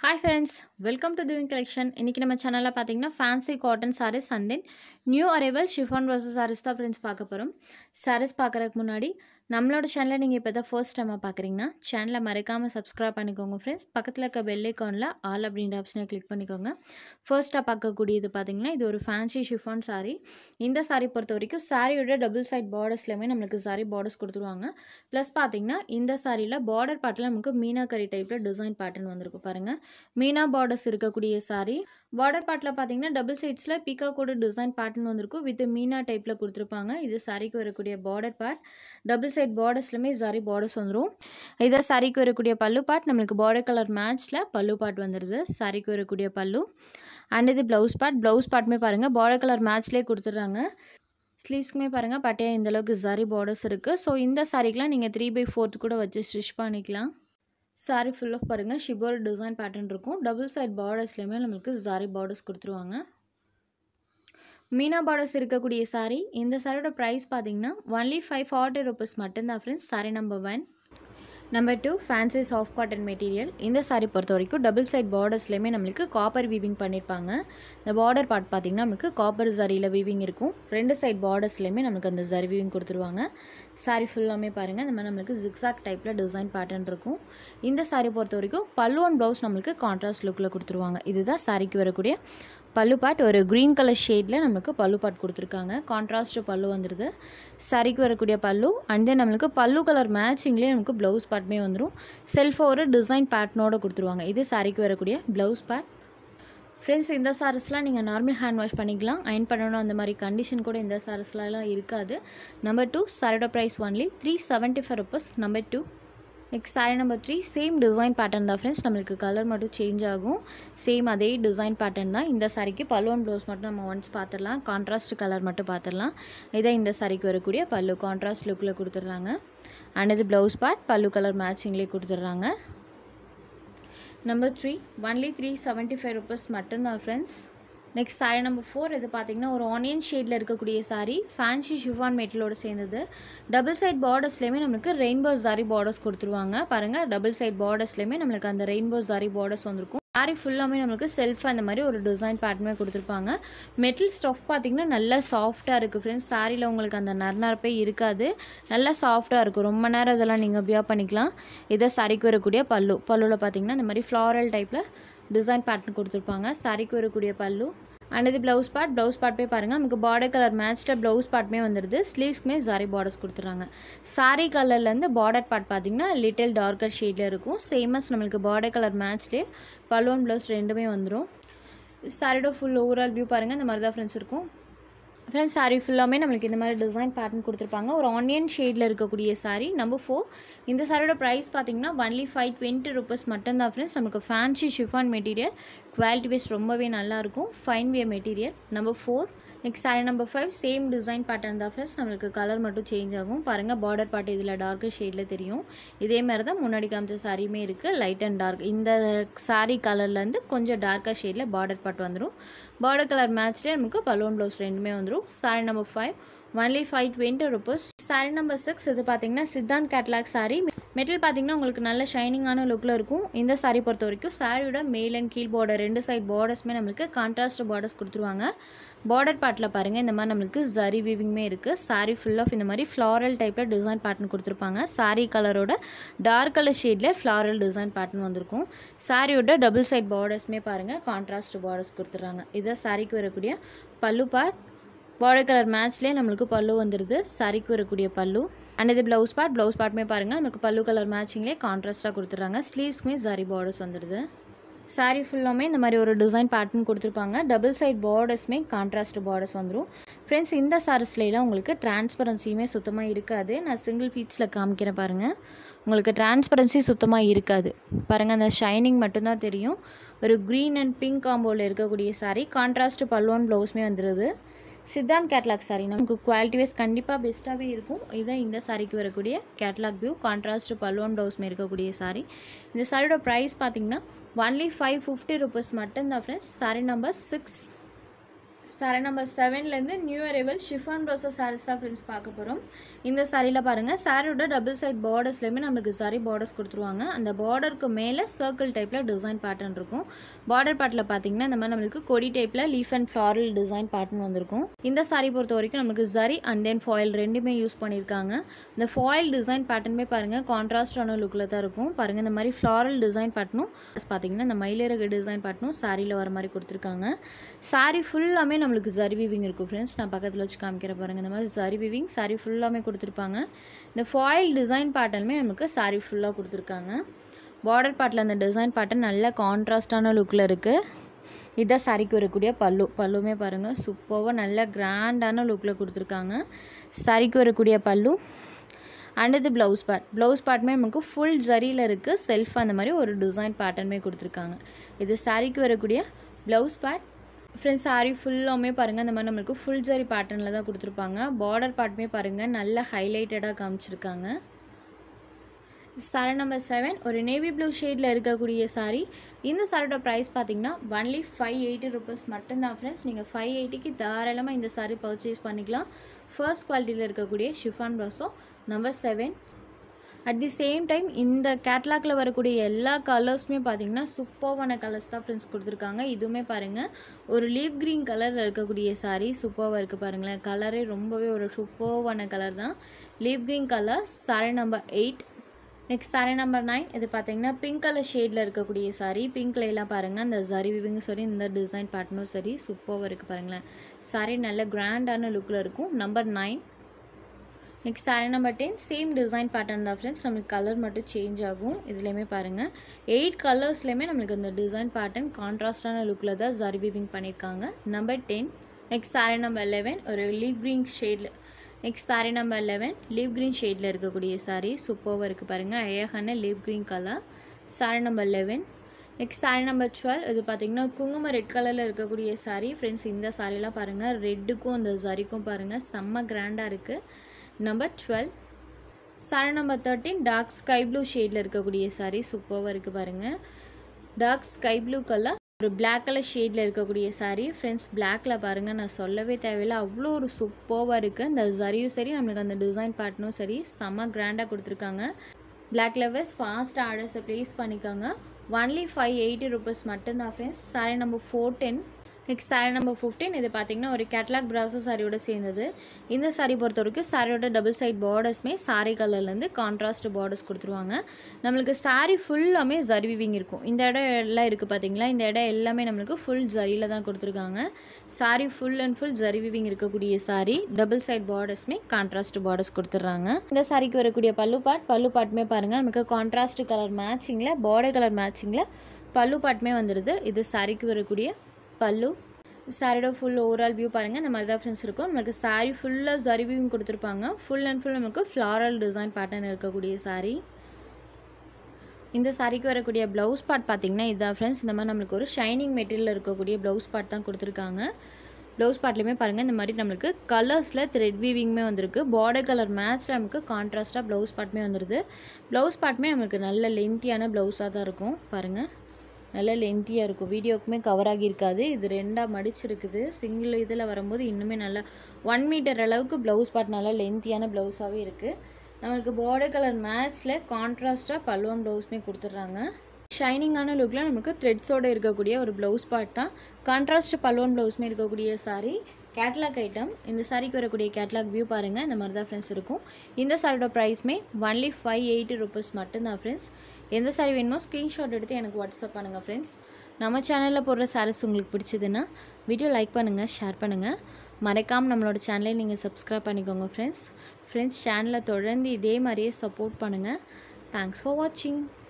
hi friends welcome to திவிங் collection இன்றைக்கி நம்ம சேனலில் பார்த்தீங்கன்னா fancy cotton sarees and then new arrival chiffon roses sarees தான் ஃப்ரெண்ட்ஸ் பார்க்க போகிறோம் சாரீஸ் பார்க்குறதுக்கு முன்னாடி நம்மளோட சேனலை நீங்கள் இப்போ தான் ஃபர்ஸ்ட் டைமாக பார்க்குறீங்கன்னா சேனலை மறக்காமல் சப்ஸ்கிரைப் பண்ணிக்கோங்க ஃப்ரெண்ட்ஸ் பக்கத்தில் இருக்க பெல் ஐக்கானில் ஆல் அப்படின்ற ஆப்ஷனை கிளிக் பண்ணிக்கோங்க ஃபர்ஸ்ட்டாக பார்க்கக்கூடியது பார்த்தீங்கன்னா இது ஒரு ஃபேன்சி ஷிஃபான் saree இந்த saree பொறுத்த வரைக்கும் சாரியோட டபுள் சைட் பார்டர்ஸ்லையுமே நம்மளுக்கு saree பார்டர்ஸ் கொடுத்துருவாங்க ப்ளஸ் பார்த்தீங்கன்னா இந்த சாரியில் பார்டர் பார்ட்டில் நமக்கு மீனாக்கரி டைப்பில் டிசைன் பேட்டர்ன் வந்திருக்கு பாருங்கள் மீனா பார்டர்ஸ் இருக்கக்கூடிய saree பார்டர் பார்ட்டில் பார்த்தீங்கன்னா டபுள் சைட்ஸில் பீகாக்கோட டிசைன் பேட்டர்ன் வந்திருக்கும் வித் மீனா டைப்பில் கொடுத்துருப்பாங்க இது சாரிக்கு வரக்கூடிய பார்டர் பார்ட் டபுள் சைட் பார்டர்ஸ்லையுமே சாரி பார்டர்ஸ் வந்துடும் இதை சாரிக்கு வரக்கூடிய பல்லு பார்ட் நம்மளுக்கு பார்டர் கலர் மேட்ச்சில் பல்லு பார்ட் வந்துடுது சாரிக்கு வரக்கூடிய பல்லு அண்ட் இது ப்ளவுஸ் பார்ட் ப்ளவுஸ் பார்ட்டுமே பாருங்கள் பார்டர் கலர் மேட்ச்லேயே கொடுத்துட்றாங்க ஸ்லீவ்ஸ்க்குமே பாருங்கள் பட்டையா இந்த அளவுக்கு சாரி பார்டர்ஸ் இருக்குது ஸோ இந்த சாரிக்கெலாம் நீங்கள் த்ரீ பை ஃபோர்த் கூட வச்சு ஸ்டிச் பண்ணிக்கலாம் சாரி ஃபுல்லாக பாருங்கள் ஷிபோர் டிசைன் பேட்டர்ன் இருக்கும் டபுள் சைட் பார்டர்ஸ்லையுமே நம்மளுக்கு சாரி பார்டர்ஸ் கொடுத்துருவாங்க மீனா பார்டர்ஸ் இருக்கக்கூடிய சாரி இந்த சாரியோட ப்ரைஸ் பார்த்தீங்கன்னா ஒன்லி ஃபைவ் ஃபார்ட்டி ருபீஸ் மட்டும்தான் friends sari number one number two fancy soft cotton material இந்த சாரி பொறுத்த வரைக்கும் டபுள் சைட் பார்டர்ஸ்லையுமே நம்மளுக்கு காப்பர் வீவிங் பண்ணியிருப்பாங்க இந்த பார்டர் பார்ட் பார்த்திங்கன்னா நமக்கு காப்பர் ஜரியில் வீவிங் இருக்கும் ரெண்டு சைட் பார்டர்ஸ்லையுமே நமக்கு அந்த ஜரி வீவிங் கொடுத்துருவாங்க சாரி ஃபுல்லாமே பாருங்கள் இந்த மாதிரி நம்மளுக்கு ஜிக்ஸாக் டைப்பில் டிசைன் பேட்டர்ன் இருக்கும் இந்த சாரி பொறுத்த வரைக்கும் பல்லு அண்ட் ப்ளவுஸ் நம்மளுக்கு கான்ட்ராஸ்ட் லுக்கில் கொடுத்துருவாங்க இதுதான் சாரிக்கு வரக்கூடிய பல்லு பாட் ஒரு க்ரீன் கலர் ஷேடில் நம்மளுக்கு பல்லு பாட் கொடுத்துருக்காங்க கான்ட்ராஸ்ட் பல்லு வந்துடுது சாரிக்கு வரக்கூடிய பல்லு அண்ட் தென் நம்மளுக்கு பல்லு கலர் மேட்சிங்லேயே நமக்கு ப்ளவுஸ் பார்ட்டுமே வந்துடும் செல்ஃபாக ஒரு டிசைன் பேட்டர்னோட கொடுத்துருவாங்க இது சாரிக்கு வரக்கூடிய ப்ளவுஸ் பேட் ஃப்ரெண்ட்ஸ் இந்த சாரஸ்லாம் நீங்கள் நார்மல் ஹேண்ட் வாஷ் பண்ணிக்கலாம் அயன் பண்ணணும் அந்த மாதிரி கண்டிஷன் கூட இந்த சாரஸ்லாம் இருக்காது நம்பர் டூ சாரோட price only three seventy five rupees number two next sari number three same design pattern தான் ஃப்ரெண்ட்ஸ் நம்மளுக்கு கலர் மட்டும் சேஞ்ச் ஆகும் சேம் அதே டிசைன் பேட்டர்ன் தான் இந்த சாரிக்கு பல்லுவன் ப்ளவுஸ் மட்டும் நம்ம ஒன்ஸ் பார்த்துடலாம் கான்ட்ராஸ்ட் கலர் மட்டும் பார்த்துடலாம் இதை இந்த சாரிக்கு வரக்கூடிய பல்லு கான்ட்ராஸ்ட் லுக்கில் கொடுத்துட்றாங்க அண்ட் இது ப்ளவுஸ் பார்ட் பல்லு கலர் மேட்சிங்லேயே கொடுத்துட்றாங்க number three only three seventy five rupees மட்டும்தான் friends next sari number four இது பார்த்தீங்கன்னா ஒரு ஆனியன் ஷேடில் இருக்கக்கூடிய சாரீ ஃபேன்சி ஷிஃபான் மெட்டலோடு சேர்ந்தது டபுள் சைட் பார்டர்ஸ்லேயுமே நம்மளுக்கு ரெயின்போ சாரி பார்டர்ஸ் கொடுத்துருவாங்க பாருங்கள் டபுள் சைட் பார்டர்ஸ்லேயுமே நம்மளுக்கு அந்த ரெயின்போ சாரி பார்டர்ஸ் வந்திருக்கும் சாரி ஃபுல்லாமே நம்மளுக்கு செல்ஃப் அந்த மாதிரி ஒரு டிசைன் பேட்டர்மே கொடுத்துருப்பாங்க மெட்டல் ஸ்டஃப் பார்த்திங்கன்னா நல்லா சாஃப்டாக இருக்குது ஃப்ரெண்ட்ஸ் சாரியில் உங்களுக்கு அந்த நர்நரப்பே இருக்காது நல்லா சாஃப்டாக இருக்கும் ரொம்ப நேரம் இதெல்லாம் நீங்கள் வியா பண்ணிக்கலாம் இதை சாரிக்கு வரக்கூடிய பல்லு பல்லுவில் பார்த்திங்கன்னா இந்த மாதிரி ஃப்ளாரல் டைப்பில் டிசைன் பேட்டர்ன் கொடுத்துருப்பாங்க சாரிக்கு வரக்கூடிய பல்லு அண்ட் இது ப்ளவுஸ் பார்ட் ப்ளவுஸ் பார்ட்மே பாருங்கள் நமக்கு பார்டர் கலர் மேட்ச்சில் ப்ளவுஸ் பார்ட்மே வந்துடுது ஸ்லீவ்ஸ்க்குமே சாரி பார்டர்ஸ் கொடுத்துறாங்க சாரி கலர்லேருந்து பார்டர் பார்ட் பார்த்திங்கன்னா லிட்டில் டார்க்கர் ஷேடில் இருக்கும் சேமஸ் நம்மளுக்கு பார்டர் கலர் மேட்ச்லேயே பலூன் ப்ளவுஸ் ரெண்டுமே வந்துடும் சாரியோட ஃபுல் ஓவரால் வியூ பாருங்கள் இந்த மாதிரி தான் ஃப்ரெண்ட்ஸ் இருக்கும் ஃப்ரெண்ட்ஸ் சாரீ ஃபுல்லாமே நம்மளுக்கு இந்த மாதிரி டிசைன் பேட்டர்ன் கொடுத்துருப்பாங்க ஒரு ஆனியன் ஷேடில் இருக்கக்கூடிய சாரீ நம்பர் ஃபோர் இந்த சாரியோட ப்ரைஸ் பார்த்தீங்கன்னா ஒன்லி ஃபைவ் டுவெண்ட்டி ருபீஸ் மட்டும்தான் ஃப்ரெண்ட்ஸ் நமக்கு fancy chiffon material quality base ரொம்பவே நல்லாயிருக்கும் fine wear material number four next sari number five same design pattern தான் ஃப்ரெண்ட்ஸ் நம்மளுக்கு கலர் மட்டும் சேஞ்ச் ஆகும் பாருங்கள் பார்டர் பார்ட் இதில் டார்க்கு ஷேடில் தெரியும் இதே மாதிரி தான் முன்னாடி காமிச்ச சாரியுமே இருக்குது லைட் அண்ட் டார்க் இந்த சாரீ கலர்லேருந்து கொஞ்சம் டார்க்காக ஷேடில் பார்டர் பார்ட் வந்துடும் பார்டர் கலர் மேட்ச்லேயே நமக்கு பலூன் ப்ளவுஸ் ரெண்டுமே வந்துடும் sari number five only five twenty rupees sari number six இது பார்த்தீங்கன்னா சித்தாந்த் கேட்லாக் சாரி மெட்டல் பார்த்தீங்கன்னா உங்களுக்கு நல்ல ஷைனிங்கான லுக்கில் இருக்கும் இந்த சாரி பொறுத்த வரைக்கும் சாரியோட மேல் அண்ட் கீழ் பார்டர் ரெண்டு சைட் பார்டர்ஸுமே நம்மளுக்கு கான்ட்ராஸ்ட் பார்டர்ஸ் கொடுத்துருவாங்க பார்டர் பார்ட்டில் பாருங்கள் இந்த மாதிரி நம்மளுக்கு ஜரி வீவிங்மே இருக்குது சாரி ஃபுல் ஆஃப் இந்த மாதிரி ஃப்ளாரல் டைப்பில் டிசைன் பேட்டர்ன் கொடுத்துருப்பாங்க சாரி கலரோட டார்க் கலர் ஷேடில் ஃப்ளாரல் டிசைன் பேட்டர்ன் வந்திருக்கும் சாரியோட டபுள் சைட் பார்டர்ஸ்மே பாருங்கள் கான்ட்ராஸ்ட் பார்டர்ஸ் கொடுத்துட்றாங்க இதை சாரிக்கு வரக்கூடிய பல்லு பார்ட் பார்டர் கலர் மேட்ச்லேயே நம்மளுக்கு பல்லு வந்துடுது சாரிக்கு வரக்கூடிய பல்லு அண்ட் இது ப்ளவுஸ் பார்ட் ப்ளவுஸ் பார்ட்டுமே பாருங்கள் நமக்கு பல்லு கலர் மேட்சிங்லேயே கான்ட்ராஸ்ட்டாக கொடுத்துட்றாங்க ஸ்லீவ்ஸ்க்குமே சாரி பார்டர்ஸ் வந்துடுது சாரீ ஃபுல்லாமே இந்த மாதிரி ஒரு டிசைன் பேட்டர்ன் கொடுத்துருப்பாங்க டபுள் சைட் பார்டர்ஸ்மே கான்ட்ராஸ்ட் பார்டர்ஸ் வந்துடும் ஃப்ரெண்ட்ஸ் இந்த சாரீஸ்லாம் உங்களுக்கு டிரான்ஸ்பரன்சியுமே சுத்தமாக இருக்காது நான் சிங்கிள் ஃபீட்ஸில் காமிக்கிறேன் பாருங்கள் உங்களுக்கு டிரான்ஸ்பரன்சி சுத்தமாக இருக்காது பாருங்கள் அந்த ஷைனிங் மட்டும்தான் தெரியும் ஒரு க்ரீன் அண்ட் பிங்க் காம்போவில் இருக்கக்கூடிய சாரீ கான்ட்ராஸ்ட் பல்லுவன் ப்ளவுஸ்மே வந்துடுது சித்தாந்த் கேட்லாக் சாரி நமக்கு குவாலிட்டி வைஸ் கண்டிப்பாக பெஸ்ட்டாகவே இருக்கும் இதான் இந்த சாரிக்கு வரக்கூடிய கேட்லாக் வியூ கான்ட்ராஸ்ட் பல்லுவன் ப்ளவுஸ்மே இருக்கக்கூடிய சாரி இந்த சாரியோட ப்ரைஸ் பார்த்திங்கன்னா ஒன்லி ஃபைவ் ஃபிஃப்டி ருபீஸ் மட்டும்தான் friends sari number six sari number செவன்லேருந்து new arrival chiffon brasso sarees தான் ஃப்ரெண்ட்ஸ் பார்க்க போகிறோம் இந்த சாரியில் பாருங்கள் சாரியோட டபுள் சைட் பார்டர்ஸ்லேயுமே நம்மளுக்கு சாரி பார்டர்ஸ் கொடுத்துருவாங்க அந்த பார்டருக்கு மேலே சர்க்கிள் டைப்பில் டிசைன் பேட்டர்ன் இருக்கும் பார்டர் பார்ட்டில் பார்த்தீங்கன்னா இந்த மாதிரி நம்மளுக்கு கொடி டைப்பில் leaf and floral design pattern வந்திருக்கும் இந்த சாரி பொறுத்த வரைக்கும் நமக்கு ஜரி அண்ட் தென் ஃபாயில் ரெண்டுமே யூஸ் பண்ணியிருக்காங்க இந்த ஃபாயில் டிசைன் பேட்டர்னுமே பாருங்கள் கான்ட்ராஸ்டான லுக்கில் தான் இருக்கும் பாருங்கள் இந்த மாதிரி ஃப்ளாரல் டிசைன் பேட்டர்னும் பார்த்தீங்கன்னா இந்த மயிலிறகு டிசைன் பேட்டர்னும் சாரியில் வர மாதிரி கொடுத்துருக்காங்க சாரி ஃபுல்லாமே நம்மளுக்கு ஜரி வீவிங் இருக்கும் ஃப்ரெண்ட்ஸ் நான் பக்கத்தில் வச்சு காமிக்கிற பாருங்கள் இந்த மாதிரி ஜரி வீவிங் சாரி ஃபுல்லாமே கொடுத்துருப்பாங்க இந்த ஃபாயில் டிசைன் பேட்டர்னுமே நமக்கு சாரி ஃபுல்லாக கொடுத்துருக்காங்க பார்டர் பார்ட்டில் அந்த டிசைன் பேட்டர்ன் நல்ல கான்ட்ராஸ்டான லுக்கில் இருக்குது இதான் சாரிக்கு வரக்கூடிய பல்லு பல்லுமே பாருங்கள் சூப்பராக நல்ல கிராண்டான லுக்கில் கொடுத்துருக்காங்க சாரிக்கு வரக்கூடிய பல்லு அண்ட் இது ப்ளவுஸ் பார்ட் ப்ளவுஸ் பார்ட்டுமே நமக்கு ஃபுல் ஜரியில் இருக்குது செல்ஃப் அந்த மாதிரி ஒரு டிசைன் பேட்டர்னுமே கொடுத்துருக்காங்க இது சாரிக்கு வரக்கூடிய ப்ளவுஸ் பார்ட் ஃப்ரெண்ட்ஸ் சாரி ஃபுல்லாமே பாருங்கள் இந்த மாதிரி நம்மளுக்கு ஃபுல் ஜரி பேட்டர்னில் தான் கொடுத்துருப்பாங்க பார்டர் பார்ட்டுமே பாருங்கள் நல்ல ஹைலைட்டடாக காமிச்சிருக்காங்க சாரி நம்பர் செவன் ஒரு நேவி ப்ளூ ஷேடில் இருக்கக்கூடிய சாரி இந்த சாரியோட ப்ரைஸ் பார்த்தீங்கன்னா ஒன்லி ஃபைவ் எயிட்டி ருபீஸ் மட்டும்தான் ஃப்ரெண்ட்ஸ் நீங்கள் ஃபைவ் எயிட்டிக்கு தாராளமாக இந்த சாரி பர்ச்சேஸ் பண்ணிக்கலாம் ஃபர்ஸ்ட் குவாலிட்டியில் இருக்கக்கூடிய chiffon brasso number seven at the same time இந்த கேட்லாகில் வரக்கூடிய எல்லா கலர்ஸுமே பார்த்தீங்கன்னா சூப்பர்வான கலர்ஸ் தான் ஃப்ரெண்ட்ஸ் கொடுத்துருக்காங்க இதுவுமே பாருங்கள் ஒரு லீவ் க்ரீன் கலரில் இருக்கக்கூடிய சாரீ சூப்பராக இருக்குது பாருங்களேன் கலரே ரொம்பவே ஒரு சூப்பர்வான கலர் தான் leaf green colour sari number eight next sari number nine இது பார்த்தீங்கன்னா பிங்க் கலர் ஷேடில் இருக்கக்கூடிய சாரீ பிங்க்ல எல்லாம் பாருங்கள் அந்த சரி விவிங்க சரி இந்த டிசைன் பேட்டர்னும் சரி சூப்பராக இருக்குது பாருங்களேன் சாரீ நல்ல கிராண்டான லுக்கில் இருக்கும் number nine next sari number ten same design pattern தான் ஃப்ரெண்ட்ஸ் நம்மளுக்கு கலர் மட்டும் சேஞ்ச் ஆகும் இதுலேயுமே பாருங்கள் எயிட் கலர்ஸ்லேயுமே நம்மளுக்கு இந்த டிசைன் பேட்டர்ன் கான்ட்ராஸ்டான லுக்கில் தான் ஜரி வீவிங் பண்ணியிருக்காங்க number ten next sari number eleven ஒரு லீவ் க்ரீன் ஷேடில் next sari number eleven leaf green ஷேடில் இருக்கக்கூடிய சாரீ சூப்பராக இருக்குது பாருங்கள் அழகான leaf green colour sari number eleven next sari number twelve இது பார்த்திங்கன்னா குங்குமம் ரெட் கலரில் இருக்கக்கூடிய சாரீ ஃப்ரெண்ட்ஸ் இந்த சாரீலாம் பாருங்கள் ரெட்டுக்கும் அந்த சரிக்கும் பாருங்கள் செம்ம கிராண்டாக இருக்குது number twelve sari number thirteen dark sky blue ஷேடில் இருக்கக்கூடிய சாரீ சூப்பராக இருக்குது பாருங்கள் டார்க் ஸ்கை ப்ளூ கலர் ஒரு பிளாக் கலர் ஷேடில் இருக்கக்கூடிய சாரீ ஃப்ரெண்ட்ஸ் பிளாக்கில் பாருங்கள் நான் சொல்லவே தேவையில்லை அவ்வளோ ஒரு சூப்பராக இருக்குது இந்த ஜரியும் சரி நம்மளுக்கு அந்த டிசைன் பேட்டர்னும் சரி செம்ம கிராண்டாக கொடுத்துருக்காங்க பிளாக் லெவர்ஸ் ஃபாஸ்ட் ஆர்டர்ஸை ப்ளேஸ் பண்ணிக்கோங்க ஒன்லி ஃபைவ் எயிட்டி ருபீஸ் மட்டும்தான் friends sari number fourteen next sari number fifteen இது பார்த்திங்கன்னா ஒரு கேட்லாக் ப்ராஸோ சாரியோட சேர்ந்தது இந்த சாரி பொறுத்த வரைக்கும் சாரியோட டபுள் சைட் பார்டர்ஸ்மே சாரி கலர்லேருந்து கான்ட்ராஸ்ட் பார்டர்ஸ் கொடுத்துருவாங்க நம்மளுக்கு சாரி ஃபுல்லாமே ஜரி விவிங் இருக்கும் இந்த இடம் எல்லாம் இருக்குது பார்த்தீங்களா இந்த இடம் எல்லாமே நம்மளுக்கு ஃபுல் ஜரியில் தான் கொடுத்துருக்காங்க sari full and full zari weaving இருக்கக்கூடிய சாரி டபுள் சைட் பார்டர்ஸ்மே கான்ட்ராஸ்ட் பார்டர்ஸ் கொடுத்துட்றாங்க இந்த சாரிக்கு வரக்கூடிய பல்லு பாட் பல்லு பாட்டுமே பாருங்கள் நமக்கு கான்ட்ராஸ்ட் கலர் மேட்சிங்கில் பார்டர் கலர் மேட்சிங்கில் பல்லு பாட்டுமே வந்துடுது இது சாரிக்கு வரக்கூடிய பல்லு சாரியோட ஃபுல் ஓவரால் வியூ பாருங்கள் இந்த மாதிரி தான் ஃப்ரெண்ட்ஸ் இருக்கும் நமக்கு சாரீ ஃபுல்லாக ஜரி வியூவும் கொடுத்துருப்பாங்க ஃபுல் அண்ட் ஃபுல் நமக்கு ஃப்ளாரல் டிசைன் பேட்டர்ன் இருக்கக்கூடிய சாரீ இந்த சாரிக்கு வரக்கூடிய ப்ளவுஸ் பார்ட் பார்த்திங்கன்னா இதுதான் ஃப்ரெண்ட்ஸ் இந்த மாதிரி நம்மளுக்கு ஒரு ஷைனிங் மெட்டீரியல் இருக்கக்கூடிய ப்ளவுஸ் பார்ட் தான் கொடுத்துருக்காங்க ப்ளவுஸ் பார்ட்லேயுமே பாருங்கள் இந்த மாதிரி நம்மளுக்கு கலர்ஸில் த்ரெட் வீவிங்குமே வந்திருக்கு பார்டர் கலர் மேட்ச்சில் நமக்கு கான்ட்ராஸ்ட்டாக ப்ளவுஸ் பார்ட்டுமே வந்துடுது ப்ளவுஸ் பார்ட்டுமே நம்மளுக்கு நல்ல லென்த்தியான ப்ளவுஸாக தான் இருக்கும் பாருங்கள் நல்ல லென்த்தியாக இருக்கும் வீடியோக்குமே கவர் ஆகியிருக்காது இது ரெண்டாக மடிச்சிருக்குது சிங்கிள் இதில் வரும்போது இன்னுமே நல்லா ஒன் மீட்டர் அளவுக்கு ப்ளவுஸ் பார்ட் நல்லா லென்த்தியான ப்ளவுஸாகவே இருக்குது நம்மளுக்கு பார்டர் கலர் மேட்ச்சில் கான்ட்ராஸ்ட்டாக பல்லுவன் ப்ளவுஸுமே கொடுத்துட்றாங்க ஷைனிங்கான லுக்கில் நமக்கு த்ரெட்ஸோடு இருக்கக்கூடிய ஒரு ப்ளவுஸ் பார்ட் தான் கான்ட்ராஸ்ட் பல்லுவன் ப்ளவுஸுமே இருக்கக்கூடிய சாரீ கேட்லாக் ஐட்டம் இந்த சாரிக்கு வரக்கூடிய கேட்லாக் வியூ பாருங்கள் இந்த மாதிரி தான் ஃப்ரெண்ட்ஸ் இருக்கும் இந்த சாரியோட ப்ரைஸ்மே ஒன்லி ஃபைவ் எயிட்டி ருபீஸ் மட்டும்தான் ஃப்ரெண்ட்ஸ் எந்த சாரி வேணுமோ ஸ்க்ரீன்ஷாட் எடுத்து எனக்கு வாட்ஸ்அப் பண்ணுங்கள் ஃப்ரெண்ட்ஸ் நம்ம சேனலில் போடுற சாரீஸ் உங்களுக்கு பிடிச்சதுன்னா வீடியோ லைக் பண்ணுங்கள் ஷேர் பண்ணுங்கள் மறக்காமல் நம்மளோட சேனலை நீங்கள் சப்ஸ்கிரைப் பண்ணிக்கோங்க ஃப்ரெண்ட்ஸ் ஃப்ரெண்ட்ஸ் சேனலை தொடர்ந்து இதே மாதிரியே சப்போர்ட் பண்ணுங்கள் தேங்க்ஸ் ஃபார் வாட்சிங்